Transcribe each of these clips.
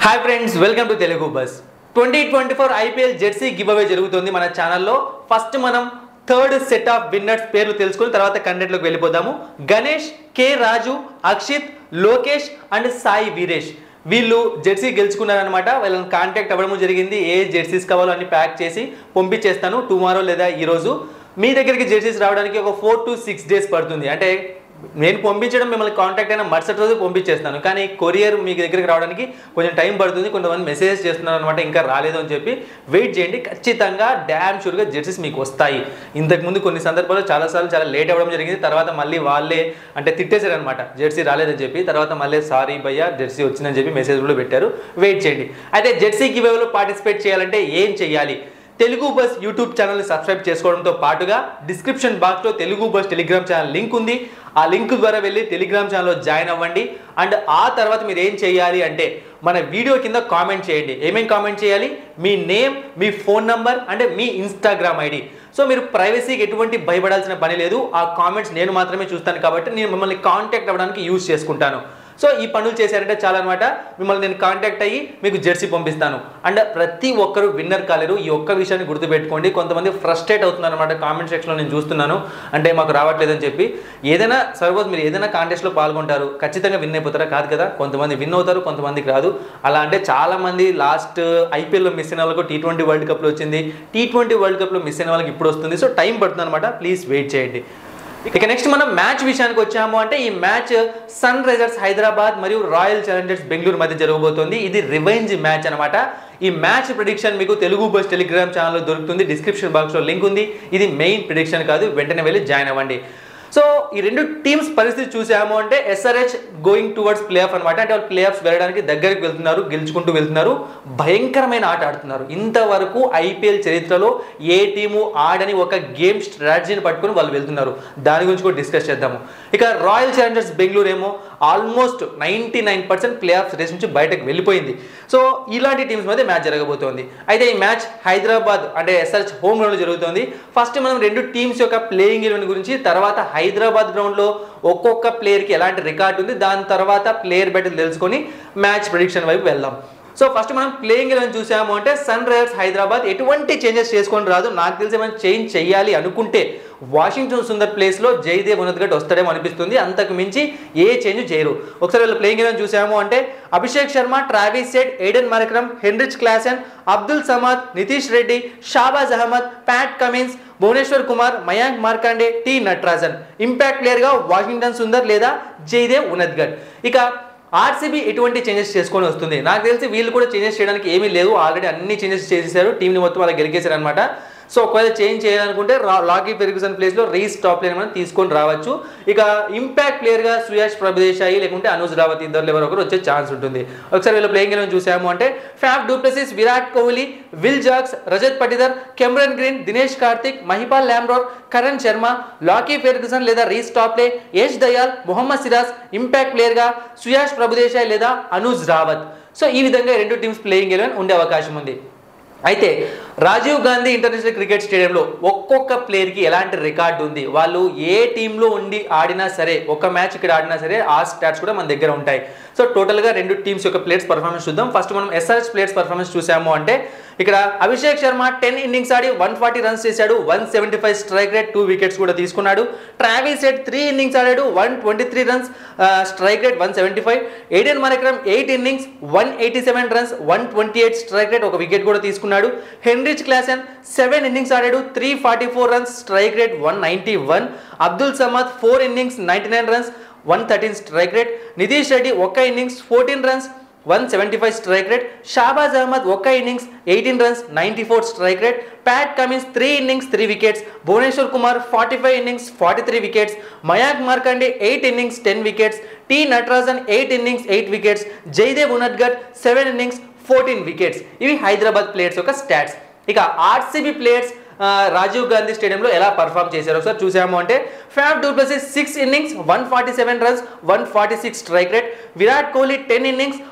hi friends welcome to Telugu bus twenty twenty four IPL jersey give away జరుగుతుంది మన ఛానల్లో first మనం third set of winners పేర్లు తెలుసుకుని తర్వాత కంటెంట్లోకి వెళ్ళిపోదాము గణేష్ కే రాజు అక్షిత్ లోకేష్ అండ్ సాయి వీరేష్ వీళ్ళు జెర్సీ గెలుచుకున్నారనమాట వాళ్ళని కాంటాక్ట్ అవ్వడం జరిగింది ఏ జెర్సీస్ కావాలో అన్ని ప్యాక్ చేసి పంపించేస్తాను టుమారో లేదా ఈరోజు మీ దగ్గరికి జెర్సీస్ రావడానికి ఒక ఫోర్ టు సిక్స్ డేస్ పడుతుంది అంటే నేను పంపించడం మిమ్మల్ని కాంటాక్ట్ అయినా మరుసటి రోజు పంపించేస్తాను కానీ కొరియర్ మీ దగ్గరికి రావడానికి కొంచెం టైం పడుతుంది కొంతమంది మెసేజ్ చేస్తున్నారు అనమాట ఇంకా రాలేదు అని చెప్పి వెయిట్ చేయండి ఖచ్చితంగా డ్యామ్ షూర్గా జెర్సీస్ మీకు వస్తాయి ఇంతకుముందు కొన్ని సందర్భాల్లో చాలాసార్లు చాలా లేట్ అవ్వడం జరిగింది తర్వాత మళ్ళీ వాళ్ళే అంటే తిట్టేశారు అనమాట జెర్సీ రాలేదని చెప్పి తర్వాత మళ్ళీ సారీ భయ్య జెర్సీ వచ్చిందని చెప్పి మెసేజ్ కూడా పెట్టారు వెయిట్ చేయండి అయితే జెర్సీ గివేలో పార్టిసిపేట్ చేయాలంటే ఏం చేయాలి తెలుగు బస్ యూట్యూబ్ ఛానల్ని సబ్స్క్రైబ్ చేసుకోవడంతో పాటుగా డిస్క్రిప్షన్ బాక్స్లో Telugu bus Telegram channel link ఉంది ఆ లింక్ ద్వారా వెళ్ళి టెలిగ్రామ్ ఛానల్లో జాయిన్ అవ్వండి అండ్ ఆ తర్వాత మీరు ఏం చేయాలి అంటే మన వీడియో కింద కామెంట్ చేయండి ఏమేం కామెంట్ చేయాలి మీ నేమ్ మీ ఫోన్ నంబర్ అంటే మీ ఇన్స్టాగ్రామ్ ఐడి సో మీరు ప్రైవసీకి ఎటువంటి భయపడాల్సిన పని లేదు ఆ కామెంట్స్ నేను మాత్రమే చూస్తాను కాబట్టి నేను మిమ్మల్ని కాంటాక్ట్ అవ్వడానికి యూజ్ చేసుకుంటాను సో ఈ పనులు చేశారంటే చాలా అనమాట మిమ్మల్ని నేను కాంటాక్ట్ అయ్యి మీకు జెర్సీ పంపిస్తాను అండ్ ప్రతి ఒక్కరు విన్నర్ కాలేరు ఈ ఒక్క విషయాన్ని గుర్తుపెట్టుకోండి కొంతమంది ఫ్రస్ట్రేట్ అవుతున్నారు అనమాట కామెంట్ సెక్షన్లో నేను చూస్తున్నాను అంటే మాకు రావట్లేదని చెప్పి ఏదైనా సపోజ్ మీరు ఏదైనా కాంటెస్ట్లో పాల్గొంటారు ఖచ్చితంగా విన్ అయిపోతారా కాదు కదా కొంతమంది విన్ అవుతారు కొంతమందికి రాదు అలా అంటే చాలా మంది లాస్ట్ ఐపీఎల్లో మిస్ అయిన వాళ్ళకు టీ ట్వంటీ వరల్డ్ కప్లో వచ్చింది టీ ట్వంటీ వరల్డ్ కప్లో మిస్ అయిన వాళ్ళకి ఇప్పుడు వస్తుంది సో టైం పడుతుంది అనమాట ప్లీజ్ వెయిట్ చేయండి ఇక నెక్స్ట్ మనం మ్యాచ్ విషయానికి వచ్చాము అంటే ఈ మ్యాచ్ సన్ రైజర్స్ హైదరాబాద్ మరియు రాయల్ ఛాలెంజర్స్ బెంగళూరు మధ్య జరగబోతోంది ఇది రివెంజ్ మ్యాచ్ అనమాట ఈ మ్యాచ్ ప్రిడిక్షన్ మీకు తెలుగు బస్ టెలిగ్రామ్ ఛానల్లో దొరుకుతుంది డిస్క్రిప్షన్ బాక్స్లో లింక్ ఉంది ఇది మెయిన్ ప్రిడిక్షన్ కాదు వెంటనే వెళ్ళి జాయిన్ అవ్వండి సో ఈ రెండు టీమ్స్ పరిస్థితి చూసాము అంటే SRH going towards playoff అనమాట అంటే వాళ్ళు ప్లే ఆఫ్స్ వెళ్ళడానికి దగ్గరికి వెళ్తున్నారు గెలుచుకుంటూ వెళ్తున్నారు భయంకరమైన ఆట ఆడుతున్నారు ఇంతవరకు ఐపీఎల్ చరిత్రలో ఏ టీము ఆడని ఒక గేమ్ స్ట్రాటజీని పట్టుకొని వాళ్ళు వెళ్తున్నారు దాని గురించి కూడా డిస్కస్ చేద్దాము ఇక రాయల్ ఛాలెంజర్స్ బెంగళూరు ఏమో almost ninety nine percent playoff race నుంచి బయటకు వెళ్ళిపోయింది సో ఇలాంటి టీమ్స్ మధ్య మ్యాచ్ జరగబోతోంది అయితే ఈ మ్యాచ్ హైదరాబాద్ అంటే ఎస్ఆర్హెచ్ హోమ్ గ్రౌండ్లో జరుగుతోంది ఫస్ట్ మనం రెండు టీమ్స్ యొక్క ప్లేయింగ్ ఎలెవెన్ గురించి తర్వాత హైదరాబాద్ గ్రౌండ్లో ఒక్కొక్క ప్లేయర్కి ఎలాంటి రికార్డు ఉంది దాని తర్వాత ప్లేయర్ బెటర్ తెలుసుకొని మ్యాచ్ ప్రిడిక్షన్ వైపు వెళ్దాం సో ఫస్ట్ మనం ప్లేయింగ్ ఎలెవెన్ చూసాము అంటే సన్ రైజర్స్ హైదరాబాద్ ఎటువంటి చేంజెస్ చేసుకొని రాదు నాకు తెలిసి మనం చేంజ్ చేయాలి అనుకుంటే వాషింగ్టన్ సుందర్ ప్లేస్లో జయదేవ్ ఉన్నద్గట్ వస్తాడేమో అనిపిస్తుంది అంతకు మించి ఏ చేంజ్ చేయరు ఒకసారి వీళ్ళ ప్లేయింగ్ ఎలెవెన్ చూసాము అంటే Abhishek Sharma Travis Head Aiden Markram Heinrich Klaasen Abdul Samad Nitish Reddy Shahbaz Ahmed Pat Cummins Bhuvneshwar Kumar Mayank Markande T Natarajan impact ప్లేయర్గా వాషింగ్టన్ సుందర్ లేదా జయదేవ్ ఉన్నద్గట్ ఇక ఆర్సీబీ ఎటువంటి చేంజెస్ చేసుకొని వస్తుంది నాకు తెలిసి వీళ్ళు కూడా చేంజెస్ చేయడానికి ఏమీ లేవు ఆల్రెడీ అన్ని చేంజెస్ చేసేసారు టీంని మొత్తం వాళ్ళకి గెలికేశారు అనమాట సో ఒకవేళ చేంజ్ చేయాలనుకుంటే లాకీ ఫెర్గ్యూసన్ ప్లేస్లో రీస్ టాప్ ప్లేయర్ మనం తీసుకొని రావచ్చు ఇక ఇంపాక్ట్ ప్లేయర్గా సుయాష్ ప్రభుదేశాయి లేకుంటే అనుజ్ రావత్ ఇద్దరు ఎవరు ఒకరు వచ్చే ఛాన్స్ ఉంటుంది ఒకసారి వీళ్ళ ప్లేయింగ్ ఎలెవెన్ చూసాము అంటే Faf du Plessis Virat Kohli Will Jacks Rajat Patidar Cameron Green Dinesh Karthik Mahipal Lomror Karn Sharma Lockie Ferguson లేదా Reece Topley Yash Dayal Mohammed Siraj impact ప్లేయర్గా సుయాష్ ప్రభుదేశాయ్ లేదా అనుజ్ రావత్ సో ఈ విధంగా రెండు టీమ్స్ ప్లేయింగ్ ఎలెవెన్ ఉండే అవకాశం ఉంది అయితే రాజీవ్ గాంధీ ఇంటర్నేషనల్ క్రికెట్ స్టేడియంలో ఒక్కొక్క ప్లేయర్కి ఎలాంటి రికార్డు ఉంది వాళ్ళు ఏ టీంలో ఉండి ఆడినా సరే ఒక మ్యాచ్ ఇక్కడ ఆడినా సరే ఆ స్టాట్స్ కూడా మన దగ్గర ఉంటాయి సో టోటల్గా రెండు టీమ్స్ యొక్క ప్లేయర్స్ పర్ఫార్మెన్స్ చూద్దాం ఫస్ట్ మనం ఎస్ఆర్ఎస్ ప్లేయర్స్ పర్ఫార్మెన్స్ చూసాము అంటే ఇక్కడ అభిషేక్ శర్మ టెన్ ఇన్నింగ్స్ ఆడి వన్ ఫార్టీ రన్స్ చేశాడు one seventy five strike rate two wickets కూడా తీసుకున్నాడు ట్రావీస్ సెట్ త్రీ ఇన్నింగ్స్ ఆడాడు one twenty three runs strike rate one seventy five Aiden Markram eight innings one eighty seven runs one twenty eight strike rate ఒక wicket కూడా తీసుకున్నాడు Heinrich Klaasen seven innings ఆడాడు three forty four runs strike rate one ninety one Abdul Samad four innings ninety nine runs one thirteen strike rate Nitish Reddy ఒక్క innings fourteen runs one seventy five strike rate Shahbaz Ahmed ఒక్క innings eighteen runs ninety four strike rate Pat Cummins three innings three wickets Bhuvneshwar Kumar forty five innings forty three wickets Mayank Markande eight innings ten wickets T Natarajan eight innings eight wickets Jaydev Unadkat seven innings fourteen wickets ఇవి Hyderabad players యొక్క stats ఇక RCB players Rajiv Gandhi స్టేడియంలో ఎలా perform చేశారు ఒకసారి చూసాము అంటే Faf du Plessis six innings one forty seven runs one forty six strike rate Virat Kohli ten innings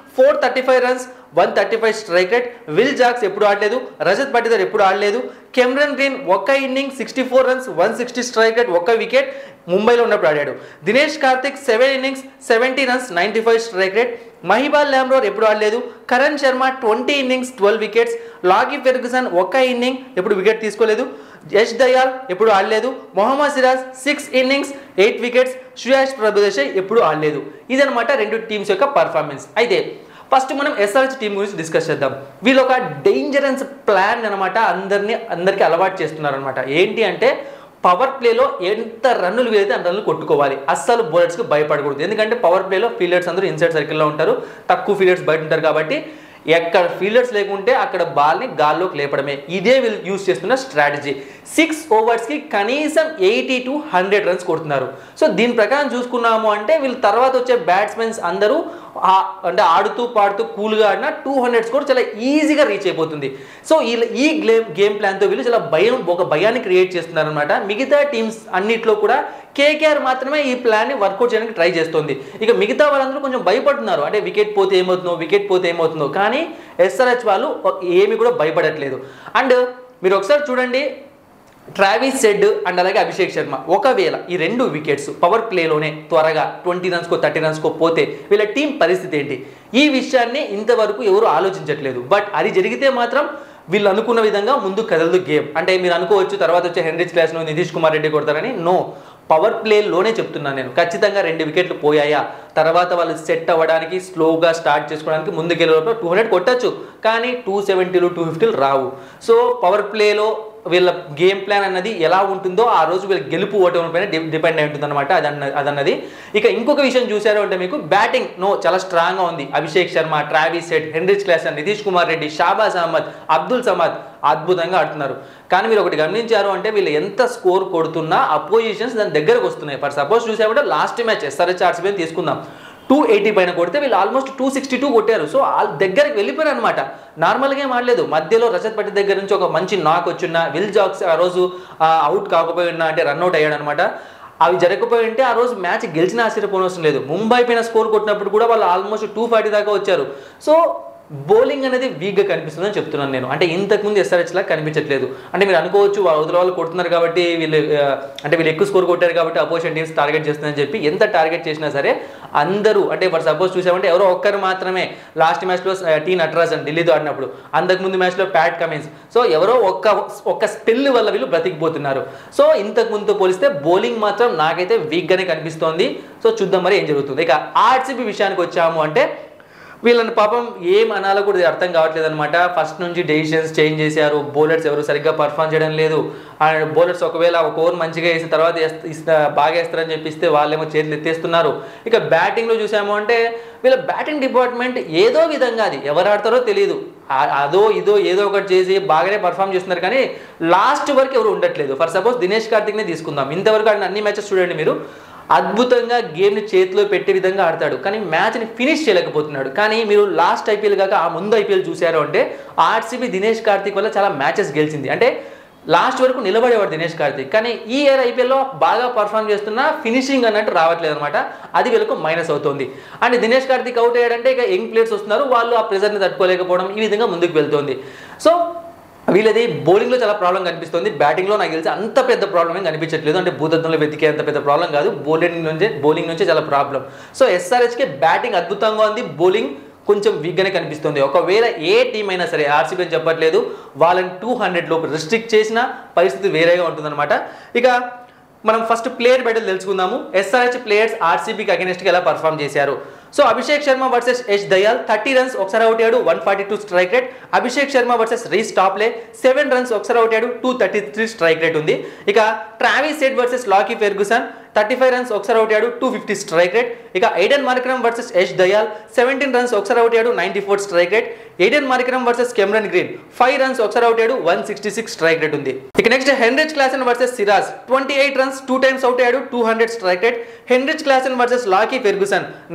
four thirty five runs one thirty five strike rate Will Jacks ఎప్పుడు ఆడలేదు రజత్ పటిదర్ ఎప్పుడు ఆడలేదు కెమ్రన్ గ్రీన్ ఒక్క inning sixty four runs one sixty strike rate ఒక్క wicket ముంబైలో ఉన్నప్పుడు ఆడాడు Dinesh Karthik seven innings seventy runs ninety five strike rate Mahipal Lomror ఎప్పుడు ఆడలేదు Karn Sharma twenty innings twelve wickets Lockie Ferguson ఒక్క ఇన్నింగ్ ఎప్పుడు వికెట్ తీసుకోలేదు యష్ దయాల్ ఎప్పుడు ఆడలేదు Mohammed Siraj six innings eight wickets Shreyash Prabhudessai ఎప్పుడు ఆడలేదు ఇదనమాట రెండు టీమ్స్ యొక్క పర్ఫార్మెన్స్ అయితే ఫస్ట్ మనం ఎస్ఆర్హెచ్ టీం గురించి డిస్కస్ చేద్దాం వీళ్ళు ఒక డేంజరస్ ప్లాన్ అనమాట అందరినీ అందరికీ అలవాటు చేస్తున్నారు అనమాట ఏంటి అంటే పవర్ ప్లేలో ఎంత రన్నులు వీలైతే అంత రన్నులు కొట్టుకోవాలి అస్సలు బౌలర్స్కి భయపడకూడదు ఎందుకంటే పవర్ ప్లేలో ఫీల్డర్స్ అందరూ ఇన్సైడ్ సర్కిల్లో ఉంటారు తక్కువ ఫీల్డర్స్ బయట ఉంటారు కాబట్టి ఎక్కడ ఫీల్డర్స్ లేకుంటే అక్కడ బాల్ని గాల్లోకి లేపడమే ఇదే వీళ్ళు యూస్ చేస్తున్న స్ట్రాటజీ సిక్స్ ఓవర్స్కి కనీసం ఎయిటీ టు హండ్రెడ్ రన్స్ కొడుతున్నారు సో దీని ప్రకారం చూసుకున్నాము అంటే వీళ్ళు తర్వాత వచ్చే బ్యాట్స్మెన్స్ అందరూ ఆ- అంటే ఆడుతూ పాడుతూ కూల్గా ఆడిన టూ హండ్రెడ్ స్కోర్ చాలా ఈజీగా రీచ్ అయిపోతుంది సో ఈ ఈ గేమ్ గేమ్ ప్లాన్తో వీళ్ళు చాలా భయం ఒక భయాన్ని క్రియేట్ చేస్తున్నారనమాట మిగతా టీమ్స్ అన్నిట్లో కూడా కేకేఆర్ మాత్రమే ఈ ప్లాన్ని వర్కౌట్ చేయడానికి ట్రై చేస్తుంది ఇక మిగతా వాళ్ళందరూ కొంచెం భయపడుతున్నారు అంటే వికెట్ పోతే ఏమవుతుందో వికెట్ పోతే ఏమవుతుందో కానీ ఎస్ఆర్హెచ్ వాళ్ళు ఏమి కూడా భయపడట్లేదు అండ్ మీరు ఒకసారి చూడండి ట్రావిస్ సెడ్ అండ్ అలాగే అభిషేక్ శర్మ ఒకవేళ ఈ రెండు వికెట్స్ పవర్ ప్లేలోనే త్వరగా ట్వంటీ రన్స్కో థర్టీ రన్స్కో పోతే వీళ్ళ టీం పరిస్థితి ఏంటి ఈ విషయాన్ని ఇంతవరకు ఎవరు ఆలోచించట్లేదు బట్ అది జరిగితే మాత్రం వీళ్ళు అనుకున్న విధంగా ముందు కదలదు గేమ్ అంటే మీరు అనుకోవచ్చు తర్వాత వచ్చే హెన్రిచ్ క్లాస్ను నితీష్ కుమార్ రెడ్డి కొడతారని నో పవర్ ప్లేలోనే చెప్తున్నాను నేను ఖచ్చితంగా రెండు వికెట్లు పోయాయా తర్వాత వాళ్ళు సెట్ అవ్వడానికి స్లోగా స్టార్ట్ చేసుకోవడానికి ముందుకెళ్ళే టూ హండ్రెడ్ కొట్టచ్చు కానీ టూ సెవెంటీలు టూ ఫిఫ్టీలు రావు సో పవర్ ప్లేలో వీళ్ళ గేమ్ ప్లాన్ అన్నది ఎలా ఉంటుందో ఆ రోజు వీళ్ళ గెలుపు ఓటమి పైన డి- డిపెండ్ అయి ఉంటుంది అనమాట అదన్న అదన్నది ఇక ఇంకొక విషయం చూసారు అంటే మీకు బ్యాటింగ్ నో చాలా స్ట్రాంగ్గా ఉంది Abhishek Sharma Travis Head Heinrich Klaasen Nitish Kumar Reddy Shahbaz Ahmed Abdul Samad అద్భుతంగా ఆడుతున్నారు కానీ మీరు ఒకటి గమనించారు అంటే వీళ్ళు ఎంత స్కోర్ కొడుతున్నా అపోజిషన్స్ దాని దగ్గరకు వస్తున్నాయి ఫర్ సపోజ్ చూసామంటే లాస్ట్ మ్యాచ్ ఎస్ఆర్హెచ్ ఆర్సీబీ తీసుకుందాం టూ ఎయిటీ పైన కొడితే వీళ్ళు ఆల్మోస్ట్ టూ సిక్స్టీ టూ కొట్టారు సో వాళ్ళ దగ్గరికి వెళ్ళిపోయారు అనమాట నార్మల్గా ఏం ఆడలేదు మధ్యలో రజత్ పట్టి దగ్గర నుంచి ఒక మంచి నాక్ వచ్చిన్న విల్ జాక్స్ ఆ రోజు అవుట్ కాకపోయి ఉన్నా అంటే రన్అట్ అయ్యాడు అనమాట అవి జరగకపోయి ఉంటే ఆ రోజు మ్యాచ్ గెలిచిన ఆశ్చర్యపోనవసరం లేదు ముంబై పైన స్కోర్ కొట్టినప్పుడు కూడా వాళ్ళు ఆల్మోస్ట్ టూ ఫార్టీ దాకా వచ్చారు సో బౌలింగ్ అనేది వీక్గా కనిపిస్తుందని చెప్తున్నాను నేను అంటే ఇంతకుముందు ఎస్ఆర్హెచ్ లాగా కనిపించట్లేదు అంటే మీరు అనుకోవచ్చు వాళ్ళ అవతల వాళ్ళు కొడుతున్నారు కాబట్టి వీళ్ళు ఆ, అంటే వీళ్ళు ఎక్కువ స్కోర్ కొట్టారు కాబట్టి అపోజిషన్ టీమ్స్ టార్గెట్ చేస్తుందని చెప్పి ఎంత టార్గెట్ చేసినా సరే అందరూ అంటే ఫర్ సపోజ్ చూసామంటే ఎవరో ఒక్కరు మాత్రమే లాస్ట్ మ్యాచ్లో టీ నటరాజన్ ఢిల్లీతో ఆడినప్పుడు అంతకుముందు మ్యాచ్లో ప్యాట్ కమిన్స్ సో ఎవరో ఒక్క ఒక్క స్పిల్ వల్ల వీళ్ళు బ్రతికిపోతున్నారు సో ఇంతకు ముందుతో పోలిస్తే బౌలింగ్ మాత్రం నాకైతే వీక్గానే కనిపిస్తోంది సో చూద్దాం మరి ఏం జరుగుతుంది ఇక ఆర్సీబీ విషయానికి వచ్చాము అంటే వీళ్ళని పాపం ఏం అనాలో కూడా అర్థం కావట్లేదు అనమాట ఫస్ట్ నుంచి డెసిషన్స్ చేంజ్ చేశారు బౌలర్స్ ఎవరు సరిగ్గా పర్ఫామ్ చేయడం లేదు అండ్ బౌలర్స్ ఒకవేళ ఒక ఓవర్ మంచిగా వేసిన తర్వాత వేస్త- ఇస్తా బాగా వేస్తారని చెప్పిస్తే వాళ్ళేమో చేతులు ఎత్తేస్తున్నారు ఇక బ్యాటింగ్లో చూసాము అంటే వీళ్ళ బ్యాటింగ్ డిపార్ట్మెంట్ ఏదో విధంగా అది ఎవరు ఆడతారో తెలియదు ఆ- అదో ఇదో ఏదో ఒకటి చేసి బాగానే పర్ఫామ్ చేస్తున్నారు కానీ లాస్ట్ వరకు ఎవరు ఉండట్లేదు ఫర్ సపోజ్ దినేష్ కార్తిక్నే తీసుకుందాం ఇంతవరకు ఆడిన అన్ని మ్యాచెస్ చూడండి మీరు అద్భుతంగా గేమ్ని చేతిలో పెట్టే విధంగా ఆడతాడు కానీ మ్యాచ్ని ఫినిష్ చేయలేకపోతున్నాడు కానీ మీరు లాస్ట్ ఐపీఎల్ కాక ఆ ముందు ఐపీఎల్ చూశారు అంటే ఆర్సీబీ దినేష్ కార్తిక్ వల్ల చాలా మ్యాచెస్ గెలిచింది అంటే లాస్ట్ వరకు నిలబడేవాడు దినేష్ కార్తిక్ కానీ ఈ ఇయర్ ఐపీఎల్లో బాగా పర్ఫామ్ చేస్తున్నా ఫినిషింగ్ అన్నట్టు రావట్లేదు అనమాట అది వీళ్ళకు మైనస్ అవుతుంది అండ్ దినేష్ కార్తిక్ అవుట్ అయ్యాడంటే ఇక యంగ్ ప్లేయర్స్ వస్తున్నారు వాళ్ళు ఆ ప్రెజర్ని తట్టుకోలేకపోవడం ఈ విధంగా ముందుకు వెళ్తుంది సో వీళ్ళది బౌలింగ్లో చాలా ప్రాబ్లం కనిపిస్తుంది బ్యాటింగ్లో నాకు తెలిసి అంత పెద్ద ప్రాబ్లం ఏం కనిపించట్లేదు అంటే భూతత్వంలో వెతికే అంత పెద్ద ప్రాబ్లం కాదు బౌలింగ్ నుంచే బౌలింగ్ నుంచే చాలా ప్రాబ్లం సో ఎస్ఆర్హెచ్కి బ్యాటింగ్ అద్భుతంగా ఉంది బౌలింగ్ కొంచెం వీక్గానే కనిపిస్తుంది ఒకవేళ ఏ టీం అయినా సరే ఆర్సీబీ అని చెప్పట్లేదు వాళ్ళని టూ హండ్రెడ్ లోపు రిస్ట్రిక్ట్ చేసిన పరిస్థితి వేరేగా ఉంటుందన్నమాట ఇక మనం ఫస్ట్ ప్లేయర్ బ్యాటిల్ తెలుసుకుందాము ఎస్ఆర్హెచ్ ప్లేయర్స్ ఆర్సీబీకి అగెనిస్ట్గా ఎలా పర్ఫామ్ చేశారు so Abhishek Sharma versus Yash Dayal thirty runs ఒకసారి అవుట్ అయ్యాడు one forty two strike rate Abhishek Sharma versus Reece Topley seven runs ఒకసారి అవుట్ అయ్యాడు two thirty three strike rate ఉంది ఇక Travis Head versus Lockie Ferguson thirty five runs ఒకసారి అవుట్ అయ్యాడు two fifty strike rate ఇక Aiden Markram versus Yash Dayal seventeen runs ఒకసారి out అయ్యాడు ninety four strike rate Aiden Markram versus Cameron Green five runs ఒకసారి out అయ్యాడు one sixty six strike rate ఉంది ఇక next Heinrich Klaasen versus Siraj twenty eight runs two times out అయ్యాడు two hundred strike rate Heinrich Klaasen versus Lockie Ferguson nineteen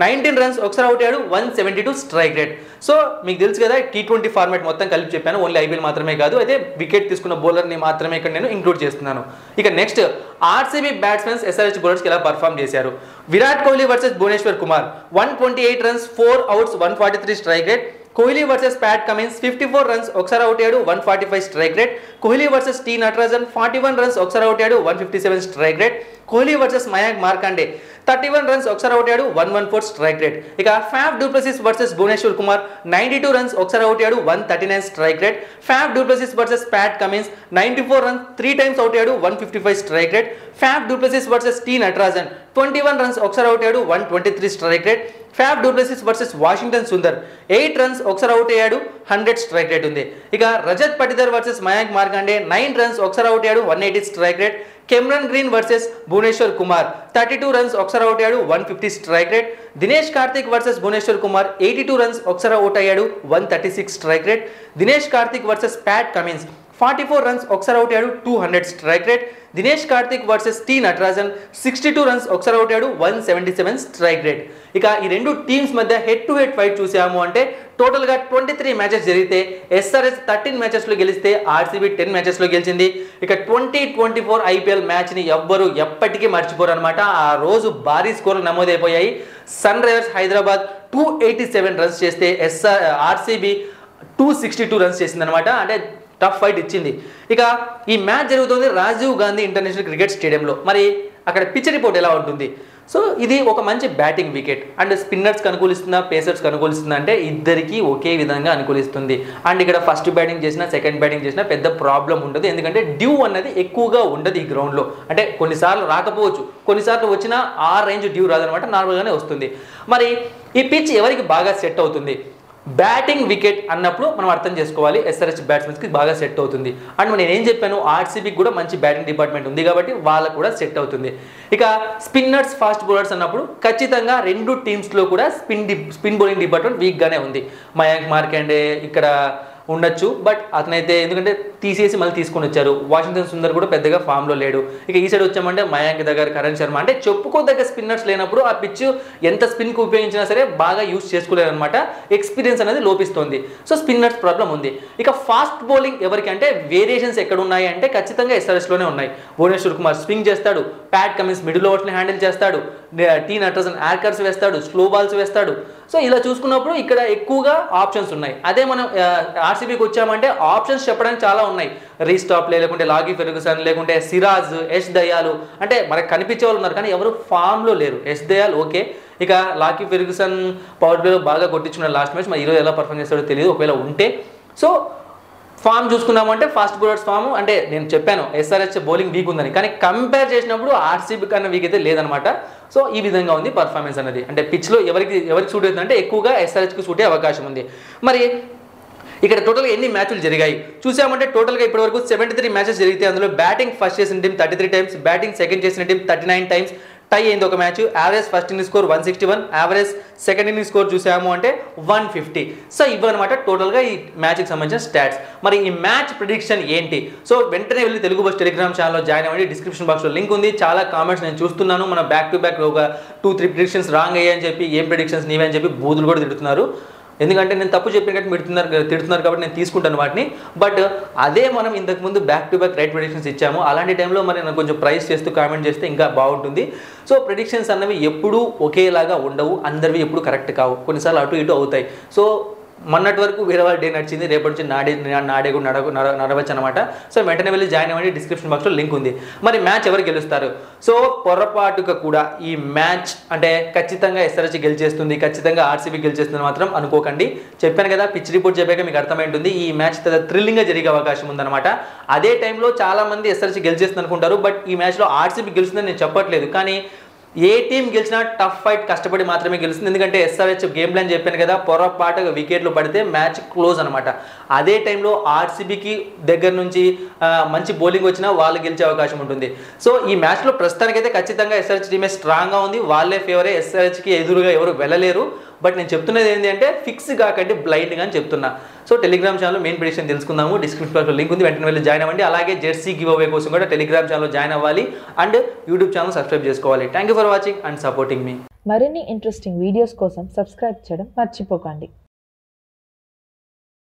runs ఒకసారి out అయ్యాడు one seventy two strike rate so మీకు తెలుసు కదా T twenty format మొత్తం కలిపి చెప్పాను only IPL మాత్రమే కాదు అయితే వికెట్ తీసుకున్న బౌలర్ని మాత్రమే ఇక్కడ నేను ఇంక్లూడ్ చేస్తున్నాను ఇక నెక్స్ట్ ఆర్సీబీ బ్యాట్స్మెన్స్ ఎస్ఆర్హెచ్ బౌలర్స్కి ఎలా పర్ఫామ్ చేశారు Virat Kohli versus Bhuvneshwar Kumar one twenty eight runs four outs one forty three strike rate Kohli versus Pat Cummins fifty four runs ఒకసారి అవుట్ అయ్యాడు one forty five strike rate Kohli versus T Natarajan forty one runs ఒకసారి out అయ్యాడు one fifty seven strike rate Kohli versus Mayank Markande thirty one runs ఒకసారి out అయ్యాడు one one four strike rate ఇక Faf du Plessis versus Bhuvneshwar Kumar ninety two runs ఒకసారి out అయ్యాడు one thirty nine strike rate Faf du Plessis versus Pat Cummins ninety four runs three times out అయ్యాడు one fifty five strike rate Faf du Plessis versus T Natarajan twenty one runs ఒకసారి out అయ్యాడు one twenty three strike rate Faf du Plessis versus Washington Sundar eight runs ఒకసారి out అయ్యాడు hundred strike rate ఉంది ఇక Rajat పటిదర్ versus Mayank Markande nine runs ఒకసారి out అయ్యాడు one eighty strike rate Cameron Green versus Bhuvneshwar Kumar thirty two runs ఒకసారి out అయ్యాడు one fifty strike rate Dinesh Karthik versus Bhuvneshwar Kumar eighty two runs ఒకసారి out అయ్యాడు one thirty six strike rate Dinesh Karthik versus Pat Cummins forty four runs ఒకసారి out అయ్యాడు two hundred strike rate Dinesh Karthik versus T Natarajan sixty two runs ఒకసారి out అయ్యాడు one seventy seven strike rate ఇక ఈ రెండు teams మధ్య హెడ్ టు హెడ్ ఫైట్ చూసాము అంటే టోటల్గా ట్వంటీ త్రీ మ్యాచెస్ జరిగితే ఎస్ఆర్ఎస్ థర్టీన్ మ్యాచెస్లో గెలిస్తే ఆర్సీబీ టెన్ మ్యాచెస్లో గెలిచింది ఇక ట్వంటీ ట్వంటీ ఫోర్ ఐపీఎల్ మ్యాచ్ని ఎవ్వరు ఎప్పటికీ మర్చిపోరు అనమాట ఆ రోజు భారీ స్కోర్లు నమోదైపోయాయి Sunrisers Hyderabad two eighty seven runs చేస్తే SR RCB two sixty two runs చేసిందనమాట అంటే టఫ్ ఫైట్ ఇచ్చింది ఇక ఈ మ్యాచ్ జరుగుతుంది రాజీవ్ గాంధీ ఇంటర్నేషనల్ క్రికెట్ స్టేడియంలో మరి అక్కడ పిచ్ రిపోర్ట్ ఎలా ఉంటుంది సో ఇది ఒక మంచి బ్యాటింగ్ వికెట్ అండ్ స్పిన్నర్స్కి అనుకూలిస్తుందా పేసర్స్కి అనుకూలిస్తుందా అంటే ఇద్దరికి ఒకే విధంగా అనుకూలిస్తుంది అండ్ ఇక్కడ ఫస్ట్ బ్యాటింగ్ చేసినా సెకండ్ బ్యాటింగ్ చేసినా పెద్ద ప్రాబ్లం ఉండదు ఎందుకంటే డ్యూ అన్నది ఎక్కువగా ఉండదు ఈ గ్రౌండ్లో అంటే కొన్నిసార్లు రాకపోవచ్చు కొన్నిసార్లు వచ్చినా ఆ రేంజ్ డ్యూ రాదనమాట నార్మల్గానే వస్తుంది మరి ఈ పిచ్ ఎవరికి బాగా సెట్ అవుతుంది బ్యాటింగ్ వికెట్ అన్నప్పుడు మనం అర్థం చేసుకోవాలి ఎస్ఆర్హెచ్ బ్యాట్స్మెన్స్కి బాగా సెట్ అవుతుంది అండ్ నేను ఏం చెప్పాను ఆర్సీబీకి కూడా మంచి బ్యాటింగ్ డిపార్ట్మెంట్ ఉంది కాబట్టి వాళ్ళకు కూడా సెట్ అవుతుంది ఇక స్పిన్నర్స్ ఫాస్ట్ బౌలర్స్ అన్నప్పుడు ఖచ్చితంగా రెండు టీమ్స్లో కూడా స్పిన్ డి స్పిన్ బౌలింగ్ డిపార్ట్మెంట్ వీక్గానే ఉంది మయాంక్ మార్కండే ఇక్కడ ఉండొచ్చు బట్ అతనైతే ఎందుకంటే తీసేసి మళ్ళీ తీసుకొని వచ్చారు వాషింగ్టన్ సుందర్ కూడా పెద్దగా ఫామ్లో లేడు ఇక ఈ సైడ్ వచ్చామంటే మయాంక్ దగ్గర కరణ్ శర్మ అంటే చెప్పుకోదగ్గ స్పిన్నర్స్ లేనప్పుడు ఆ పిచ్ ఎంత స్పిన్కి ఉపయోగించినా సరే బాగా యూస్ చేసుకోలేరు అనమాట ఎక్స్పీరియన్స్ అనేది లోపిస్తుంది సో స్పిన్నర్స్ ప్రాబ్లం ఉంది ఇక ఫాస్ట్ బౌలింగ్ ఎవరికి అంటే వేరియేషన్స్ ఎక్కడ ఉన్నాయి అంటే ఖచ్చితంగా ఎస్ఆర్ఎస్లోనే ఉన్నాయి భువనేశ్వర్ కుమార్ స్వింగ్ చేస్తాడు ప్యాట్ కమిన్స్ మిడిల్ ఓవర్స్ని హ్యాండిల్ చేస్తాడు టీ నటరసన్ యార్కర్స్ వేస్తాడు స్లో బాల్స్ వేస్తాడు సో ఇలా చూసుకున్నప్పుడు ఇక్కడ ఎక్కువగా ఆప్షన్స్ ఉన్నాయి అదే మనం ఆర్సీబీకి వచ్చామంటే ఆప్షన్స్ చెప్పడానికి చాలా ఉన్నాయి రీస్టాప్ లేకుంటే లాగి ఫెర్గుసన్ లేకుంటే సిరాజ్ యష్ దయాలు అంటే మనకు కనిపించే వాళ్ళు ఉన్నారు కానీ ఎవరు ఫామ్లో లేరు యష్ దయాల్ ఓకే ఇక లాకీ ఫెర్గుసన్ పవర్ ప్లేలో బాగా కొట్టించుకున్న లాస్ట్ మ్యాచ్ మరి ఈరోజు ఎలా పర్ఫామ్ చేస్తాడో తెలియదు ఒకవేళ ఉంటే సో ఫామ్ చూసుకున్నామంటే ఫాస్ట్ బౌలర్స్ ఫామ్ అంటే నేను చెప్పాను ఎస్ఆర్హెచ్ బౌలింగ్ వీక్ ఉందని కానీ కంపేర్ చేసినప్పుడు ఆర్సీబీ కన్నా వీక్ అయితే లేదనమాట సో ఈ విధంగా ఉంది పర్ఫార్మెన్స్ అనేది అంటే పిచ్లో ఎవరికి ఎవరికి సూట్ అవుతుందంటే ఎక్కువగా ఎస్ఆర్హెచ్కి సూటే అవకాశం ఉంది మరి ఇక్కడ టోటల్గా ఎన్ని మ్యాచ్లు జరిగాయి చూసామంటే టోటల్గా ఇప్పటివరకు సెవెంటీ త్రీ మ్యాచెస్ జరిగితే అందులో బ్యాటింగ్ ఫస్ట్ చేసిన team thirty three times batting second చేసిన team thirty nine times tie అయింది ఒక match average first inning score one sixty one average second inning score చూసాము అంటే వన్ ఫిఫ్టీ సో ఇవన్నమాట టోటల్గా ఈ మ్యాచ్కి సంబంధించిన స్టాట్స్ మరి ఈ మ్యాచ్ ప్రిడిక్షన్ ఏంటి సో వెంటనే వెళ్ళి తెలుగు బస్ టెలిగ్రామ్ ఛానల్లో జాయిన్ అవ్వండి డిస్క్రిప్షన్ బాక్స్లో లింక్ ఉంది చాలా కామెంట్స్ నేను చూస్తున్నాను మన బ్యాక్ టు బ్యాక్ ఒక టూ త్రీ ప్రిడిక్షన్స్ రాంగ్ అయ్యాయని చెప్పి ఏం ప్రిడిక్షన్స్ నీవే అని చెప్పి బూతులు కూడా తిడుతున్నారు ఎందుకంటే నేను తప్పు చెప్పిన కాబట్టి మీరు తిడుతున్నారు తిడుతున్నారు కాబట్టి నేను తీసుకుంటాను వాటిని బట్ అదే మనం ఇంతకు ముందు back to back right predictions ఇచ్చాము అలాంటి టైంలో మరి నాకు కొంచెం ప్రైస్ చేస్తూ కామెంట్ చేస్తే ఇంకా బాగుంటుంది సో ప్రిడిక్షన్స్ అన్నవి ఎప్పుడూ ఒకేలాగా ఉండవు అందరివి ఎప్పుడు కరెక్ట్ కావు కొన్నిసార్లు అటు ఇటు అవుతాయి సో మొన్నటి వరకు వేరే వాళ్ళ డే నడిచింది రేపటి నుంచి నాడే నాడే కూడా నడవ నడ- నడవచ్చు అనమాట సో వెంటనే వెళ్ళి జాయిన్ అవ్వండి డిస్క్రిప్షన్ బాక్స్లో లింక్ ఉంది మరి మ్యాచ్ ఎవరు గెలుస్తారు సో పొరపాటుగా కూడా ఈ మ్యాచ్ అంటే ఖచ్చితంగా ఎస్ఆర్హెచ్ గెలిచేస్తుంది ఖచ్చితంగా ఆర్సీబీ గెలిచేస్తుంది మాత్రం అనుకోకండి చెప్పాను కదా పిచ్ రిపోర్ట్ చెప్పాక మీకు అర్థమైంటుంది ఈ మ్యాచ్ థ్రిల్లింగ్గా జరిగే అవకాశం ఉందన్నమాట అదే టైంలో చాలా మంది ఎస్ఆర్హెచ్ గెలిచేస్తుంది అనుకుంటారు బట్ ఈ మ్యాచ్లో ఆర్సీబీ గెలుస్తుందని నేను చెప్పట్లేదు కానీ ఏ టీం గెలిచినా టఫ్ ఫైట్ కష్టపడి మాత్రమే గెలుస్తుంది ఎందుకంటే ఎస్ఆర్హెచ్ గేమ్ ప్లాన్ చెప్పాను కదా పొరపాటుగా వికెట్లు పడితే మ్యాచ్ క్లోజ్ అనమాట అదే టైంలో ఆర్సీబీకి దగ్గర నుంచి ఆ, మంచి బౌలింగ్ వచ్చినా వాళ్ళు గెలిచే అవకాశం ఉంటుంది సో ఈ మ్యాచ్లో ప్రస్తుతానికైతే ఖచ్చితంగా ఎస్ఆర్హెచ్ టీమే స్ట్రాంగ్గా ఉంది వాళ్ళే ఫేవరే ఎస్ఆర్హెచ్కి ఎదురుగా ఎవరు వెళ్ళలేరు బట్ నేను చెప్తున్నది ఏంటి అంటే ఫిక్స్ కాకండి బ్లైండ్గా అని చెప్తున్నా so Telegram channel main prediction తెలుసుకుందాము డిస్క్రిప్షన్ బాక్స్లో లింక్ ఉంది వెంటనే వెళ్ళి జాయిన్ అవ్వండి అలాగే జెర్సీ గివ్ అవే కోసం కూడా టెలిగ్రామ్ ఛానల్ జాయిన్ అవ్వాలి అండ్ యూట్యూబ్ ఛానల్ సబ్స్క్రైబ్ చేసుకోవాలి thank you for watching and supporting మీ మరిన్ని ఇంట్రెస్టింగ్ వీడియోస్ కోసం సబ్స్క్రైబ్ చేయడం మర్చిపోకండి